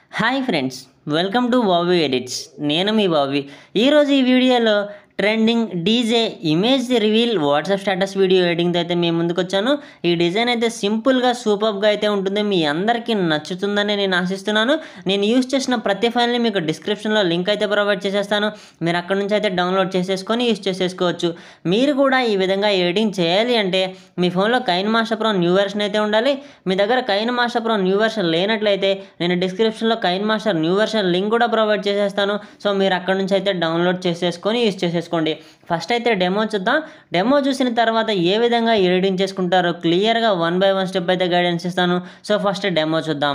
hi friends welcome to Bobby edits నేను మీ Bobby ఈరోజు ఈ వీడియోలో trending DJ image reveal WhatsApp status video ఎడిటింగ్తో అయితే మేము ముందుకు వచ్చాను ఈ డిజైన్ అయితే సింపుల్గా సూపర్గా అయితే ఉంటుంది మీ అందరికీ నచ్చుతుందని నేను ఆశిస్తున్నాను నేను యూస్ చేసిన ప్రతి ఫైల్ని మీకు డిస్క్రిప్షన్లో లింక్ అయితే ప్రొవైడ్ చేసేస్తాను మీరు అక్కడ నుంచి అయితే డౌన్లోడ్ చేసేసుకొని యూస్ చేసేసుకోవచ్చు మీరు కూడా ఈ విధంగా ఎడిటింగ్ చేయాలి అంటే మీ ఫోన్లో KineMaster pro new version అయితే ఉండాలి మీ దగ్గర KineMaster pro new version లేనట్లయితే నేను డిస్క్రిప్షన్లో KineMaster new version link కూడా ప్రొవైడ్ చేసేస్తాను సో మీరు అక్కడ నుంచి అయితే డౌన్లోడ్ చేసేసుకొని యూస్ చేసేసుకోండి ఫస్ట్ అయితే డెమో చూద్దాం డెమో చూసిన తర్వాత ఏ విధంగా ఎడిటింగ్ చేసుకుంటారో క్లియర్గా వన్ బై వన్ స్టెప్ అయితే గైడెన్స్ ఇస్తాను సో ఫస్ట్ డెమో చూద్దాం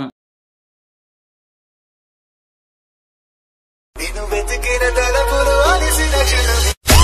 నేను వెతికిన తలపులు అలిసిన క్షణం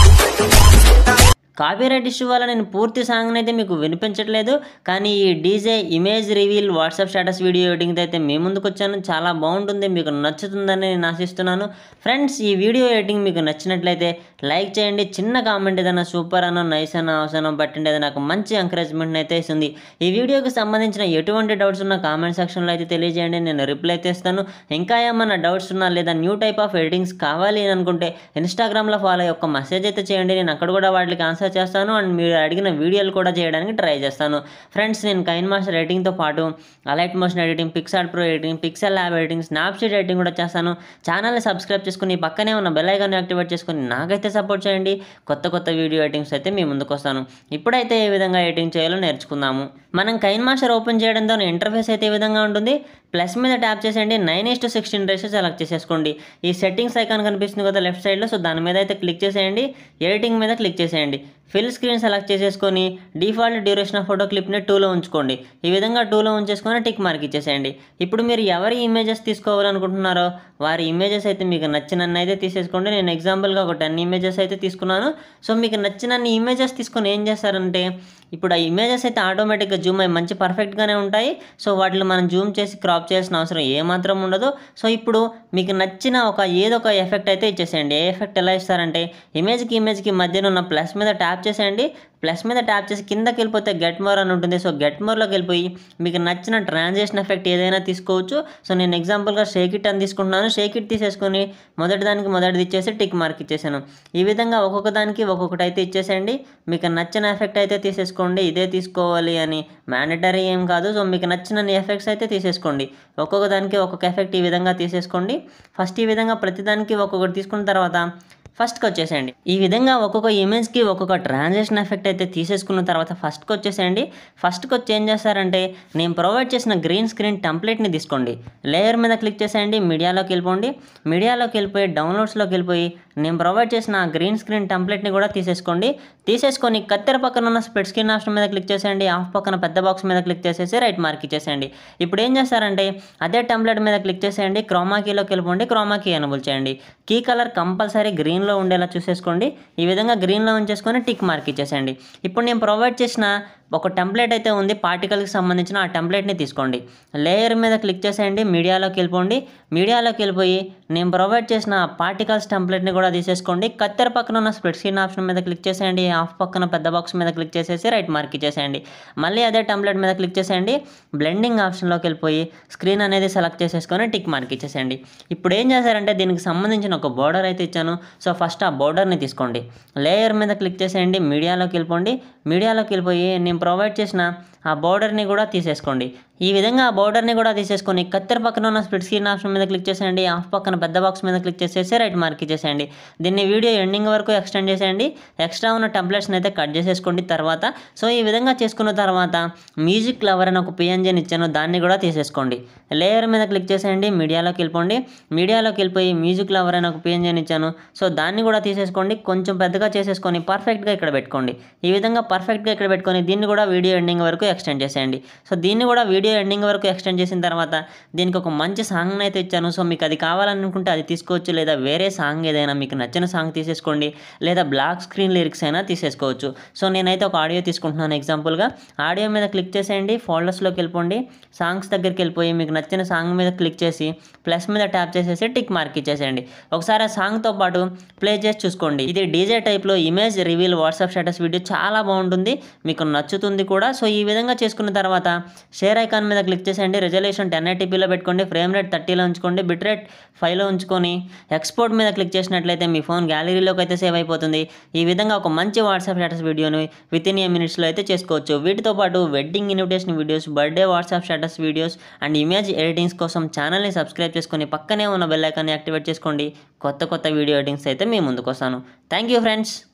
కాపీరైట్ ఇష్యూ వల్ల నేను పూర్తి సాంగ్ని అయితే మీకు వినిపించట్లేదు కానీ ఈ DJ image reveal WhatsApp status video editing అయితే మీ ముందుకు వచ్చాను చాలా బాగుంటుంది మీకు నచ్చుతుందని నేను ఆశిస్తున్నాను ఫ్రెండ్స్ ఈ వీడియో ఎడిటింగ్ మీకు నచ్చినట్లయితే లైక్ చేయండి చిన్న కామెంట్ ఏదైనా సూపర్ అనో నైస్ అనో అవసరం పట్టిండి అది నాకు మంచి ఎంకరేజ్మెంట్ అయితే ఇస్తుంది ఈ వీడియోకి సంబంధించిన ఎటువంటి డౌట్స్ ఉన్న కామెంట్ సెక్షన్లో అయితే తెలియజేయండి నేను రిప్లై అయితే ఇస్తాను ఇంకా ఏమన్నా డౌట్స్ ఉన్నా లేదా న్యూ టైప్ ఆఫ్ ఎడిటింగ్స్ కావాలి అని అనుకుంటే ఇన్స్టాగ్రామ్లో ఫాలో అయ్యి ఒక మెసేజ్ అయితే చేయండి నేను అక్కడ కూడా వాటికి ఆన్సర్ చేస్తాను అండ్ మీరు అడిగిన వీడియోలు కూడా చేయడానికి ట్రై చేస్తాను ఫ్రెండ్స్ నేను కైన్ మాస్టర్ ఎడిటింగ్తో పాటు Alight Motion editing PicsArt pro editing Pixel Lab editing Snapseed editing కూడా చేస్తాను ఛానల్ని సబ్స్క్రైబ్ చేసుకుని పక్కనే ఉన్న బెల్ ఐకాన్ యాక్టివేట్ చేసుకుని నాకైతే సపోర్ట్ చేయండి కొత్త కొత్త వీడియో ఎడిటింగ్స్ అయితే మీ ముందుకు వస్తాను ఇప్పుడైతే ఏ విధంగా ఎడిటింగ్ చేయాలో నేర్చుకుందాము మనం కైన్ మాస్టర్ ఓపెన్ చేయడంతో ఇంటర్ఫేస్ అయితే ఈ విధంగా ఉంటుంది ప్లస్ మీద ట్యాప్ చేసేయండి nine is to sixteen ratio select చేసేసుకోండి ఈ సెట్టింగ్స్ ఐకాన్ కనిపిస్తుంది కదా లెఫ్ట్ సైడ్లో సో దాని మీద అయితే క్లిక్ చేసేయండి ఎడిటింగ్ మీద క్లిక్ చేసేయండి ఫిల్ స్క్రీన్ సెలెక్ట్ చేసేసుకొని డిఫాల్ట్ డ్యూరేషన్ ఆఫ్ ఫోటో క్లిప్ని టూలో ఉంచుకోండి ఈ విధంగా టూలో ఉంచేసుకొని టిక్ మార్క్ ఇచ్చేసేయండి ఇప్పుడు మీరు ఎవరి ఇమేజెస్ తీసుకోవాలనుకుంటున్నారో వారి ఇమేజెస్ అయితే మీకు నచ్చినన్ని అయితే తీసేసుకోండి నేను ఎగ్జాంపుల్గా ఒక టెన్ ఇమేజెస్ అయితే తీసుకున్నాను సో మీకు నచ్చినన్ని ఇమేజెస్ తీసుకొని ఏం చేస్తారంటే ఇప్పుడు ఆ ఇమేజెస్ అయితే ఆటోమేటిక్గా జూమ్ అయ్యి మంచి పర్ఫెక్ట్గానే ఉంటాయి సో వాటిని మనం జూమ్ చేసి క్రాప్ చేయాల్సిన అవసరం ఏమాత్రం ఉండదు సో ఇప్పుడు మీకు నచ్చిన ఒక ఏదో ఒక ఎఫెక్ట్ అయితే ఇచ్చేసేయండి ఏ ఎఫెక్ట్ ఎలా ఇస్తారంటే ఇమేజ్కి ఇమేజ్కి మధ్యన ఉన్న ప్లస్ మీద ట్యాప్ చేసేయండి ప్లస్ మీద ట్యాప్ చేసి కిందకి వెళ్ళిపోతే గెట్ మోర్ అని ఉంటుంది సో గెట్ మోర్లోకి వెళ్ళిపోయి మీకు నచ్చిన ట్రాన్సాక్షన్ ఎఫెక్ట్ ఏదైనా తీసుకోవచ్చు సో నేను ఎగ్జాంపుల్గా షేక్ ఇట్ అని తీసుకుంటున్నాను షేక్ ఇట్ తీసేసుకొని మొదటి దానికి మొదటిది ఇచ్చేసి టిక్ మార్క్ ఇచ్చేసాను ఈ విధంగా ఒక్కొక్క దానికి ఒక్కొక్కటి అయితే ఇచ్చేసేయండి మీకు నచ్చిన ఎఫెక్ట్ అయితే తీసేసుకోండి ఇదే తీసుకోవాలి అని మ్యాండటరీ ఏం కాదు సో మీకు నచ్చిన ఎఫెక్ట్స్ అయితే తీసేసుకోండి ఒక్కొక్క దానికి ఒక్కొక్క ఎఫెక్ట్ ఈ విధంగా తీసేసుకోండి ఫస్ట్ ఈ విధంగా ప్రతిదానికి ఒక్కొక్కటి తీసుకున్న తర్వాత ఫస్ట్కి వచ్చేసేయండి ఈ విధంగా ఒక్కొక్క ఇమేజ్కి ఒక్కొక్క ట్రాన్సాక్షన్ ఎఫెక్ట్ అయితే తీసేసుకున్న తర్వాత ఫస్ట్కి వచ్చేసేయండి ఫస్ట్కి వచ్చి ఏం చేస్తారంటే నేను ప్రొవైడ్ చేసిన గ్రీన్ స్క్రీన్ టెంప్లెట్ని తీసుకోండి లేయర్ మీద క్లిక్ చేసేయండి మీడియాలోకి వెళ్ళిపోండి మీడియాలోకి వెళ్ళిపోయి డౌన్లోడ్స్లోకి వెళ్ళిపోయి నేను ప్రొవైడ్ చేసిన ఆ గ్రీన్ స్క్రీన్ టెంప్లెట్ని కూడా తీసేసుకోండి తీసేసుకొని కత్తెర పక్కన ఉన్న స్ప్రెడ్ స్క్రీన్ ఆప్షన్ మీద క్లిక్ చేసేయండి ఆఫ్ పక్కన పెద్ద బాక్స్ మీద క్లిక్ చేసేసి రైట్ మార్క్ ఇచ్చేసేయండి ఇప్పుడు ఏం చేస్తారంటే అదే టెంప్లెట్ మీద క్లిక్ చేసేయండి క్రోమా కీలోకి వెళ్ళిపోండి క్రోమా కీ ఎనబుల్ చేయండి కీ కలర్ కంపల్సరీ గ్రీన్లో ఉండేలా చూసేసుకోండి ఈ విధంగా గ్రీన్లో ఉంచేసుకొని టిక్ మార్క్ ఇచ్చేసేయండి ఇప్పుడు నేను ప్రొవైడ్ చేసిన ఒక టెంప్లెట్ అయితే ఉంది పార్టికల్కి సంబంధించిన ఆ టెంప్లెట్ని తీసుకోండి లేయర్ మీద క్లిక్ చేసేయండి మీడియాలోకి వెళ్ళిపోండి మీడియాలోకి వెళ్ళిపోయి నేను ప్రొవైడ్ చేసిన పార్టికల్స్ టెంప్లెట్ని కూడా తీసేసుకోండి కత్తెర పక్కన ఉన్న స్ప్రెడ్ స్క్రీన్ ఆప్షన్ మీద క్లిక్ చేసేయండి ఆఫ్ పక్కన పెద్ద బాక్స్ మీద క్లిక్ చేసేసి రైట్ మార్క్ ఇచ్చేసేయండి మళ్ళీ అదే టెంప్లెట్ మీద క్లిక్ చేసేయండి బ్లెండింగ్ ఆప్షన్లోకి వెళ్ళిపోయి స్క్రీన్ అనేది సెలెక్ట్ చేసేసుకొని టిక్ మార్క్ ఇచ్చేసేయండి ఇప్పుడు ఏం చేశారంటే దీనికి సంబంధించిన ఒక బోర్డర్ అయితే ఇచ్చాను సో ఫస్ట్ ఆ బోర్డర్ని తీసుకోండి లేయర్ మీద క్లిక్ చేసేయండి మీడియాలోకి వెళ్ళిపోండి మీడియాలోకి వెళ్ళిపోయి నేను ప్రొవైడ్ చేసిన ఆ బోర్డర్ని కూడా తీసేసుకోండి ఈ విధంగా ఆ బోర్డర్ని కూడా తీసేసుకొని కత్తెర పక్కన ఉన్న స్ప్లిట్ స్క్రీన్ ఆప్షన్ మీద క్లిక్ చేసేయండి ఆఫ్ పక్కన పెద్ద బాక్స్ మీద క్లిక్ చేసేసి రైట్ మార్క్ ఇచ్చేసేయండి దీన్ని వీడియో ఎండింగ్ వరకు ఎక్స్టెండ్ చేసేయండి ఎక్స్ట్రా ఉన్న టెంప్లెట్స్ని అయితే కట్ చేసేసుకోండి తర్వాత సో ఈ విధంగా చేసుకున్న తర్వాత మ్యూజిక్ లవర్ అని ఒక పిఎన్జీని ఇచ్చాను దాన్ని కూడా తీసేసుకోండి లేయర్ మీద క్లిక్ చేసేయండి మీడియాలోకి వెళ్ళిపోండి మీడియాలోకి వెళ్ళిపోయి మ్యూజిక్ లవర్ అని ఒక పిఎన్జీని ఇచ్చాను సో దాన్ని కూడా తీసేసుకోండి కొంచెం పెద్దగా చేసేసుకొని పర్ఫెక్ట్గా ఇక్కడ పెట్టుకోండి ఈ విధంగా పర్ఫెక్ట్గా ఇక్కడ పెట్టుకొని దీన్ని కూడా వీడియో ఎండింగ్ వరకు ఎక్స్టెండ్ చేసేయండి సో దీన్ని కూడా వీడియో ఎండింగ్ వరకు ఎక్స్టెండ్ చేసిన తర్వాత దీనికి ఒక మంచి సాంగ్ అయితే ఇచ్చాను సో మీకు అది కావాలనుకుంటే అది తీసుకోవచ్చు లేదా వేరే సాంగ్ ఏదైనా మీకు నచ్చిన సాంగ్ తీసేసుకోండి లేదా బ్లాక్ స్క్రీన్ లిరిక్స్ అయినా తీసేసుకోవచ్చు సో నేనైతే ఒక ఆడియో తీసుకుంటున్నాను ఎగ్జాంపుల్గా ఆడియో మీద క్లిక్ చేసేయండి ఫోల్డర్స్లోకి వెళ్ళిపోండి సాంగ్స్ దగ్గరికి వెళ్ళిపోయి మీకు నచ్చిన సాంగ్ మీద క్లిక్ చేసి ప్లస్ మీద ట్యాప్ చేసేసి టిక్ మార్క్ ఇచ్చేసేయండి ఒకసారి ఆ సాంగ్తో పాటు ప్లే చేసి చూసుకోండి ఇది డీజే టైప్లో image reveal WhatsApp status video చాలా బాగుంటుంది మీకు నచ్చుతుంది కూడా సో ఈ విధంగా విధంగా చేసుకున్న తర్వాత షేర్ ఐకాన్ మీద క్లిక్ చేసేయండి రెజల్యూషన్ టెన్ ఎయిటీపీలో పెట్టుకోండి ఫ్రేమ్ రేట్ థర్టీలో ఉంచుకోండి బిట్ రేట్ ఫైవ్లో ఉంచుకొని ఎక్స్పోర్ట్ మీద క్లిక్ చేసినట్లయితే మీ ఫోన్ గ్యాలరీలోకి అయితే సేవ్ అయిపోతుంది ఈ విధంగా ఒక మంచి వాట్సాప్ స్టేటస్ వీడియోని విత్ ఇన్ ఏ మినిట్స్లో అయితే చేసుకోవచ్చు వీటితో పాటు wedding invitation videos birthday WhatsApp status videos and image editings కోసం ఛానల్ని సబ్స్క్రైబ్ చేసుకొని పక్కనే ఉన్న బెల్ ఐకాన్ని యాక్టివేట్ చేసుకోండి కొత్త కొత్త వీడియో ఎడిటింగ్స్ అయితే మీ ముందుకు వస్తాను థ్యాంక్ యూ ఫ్రెండ్స్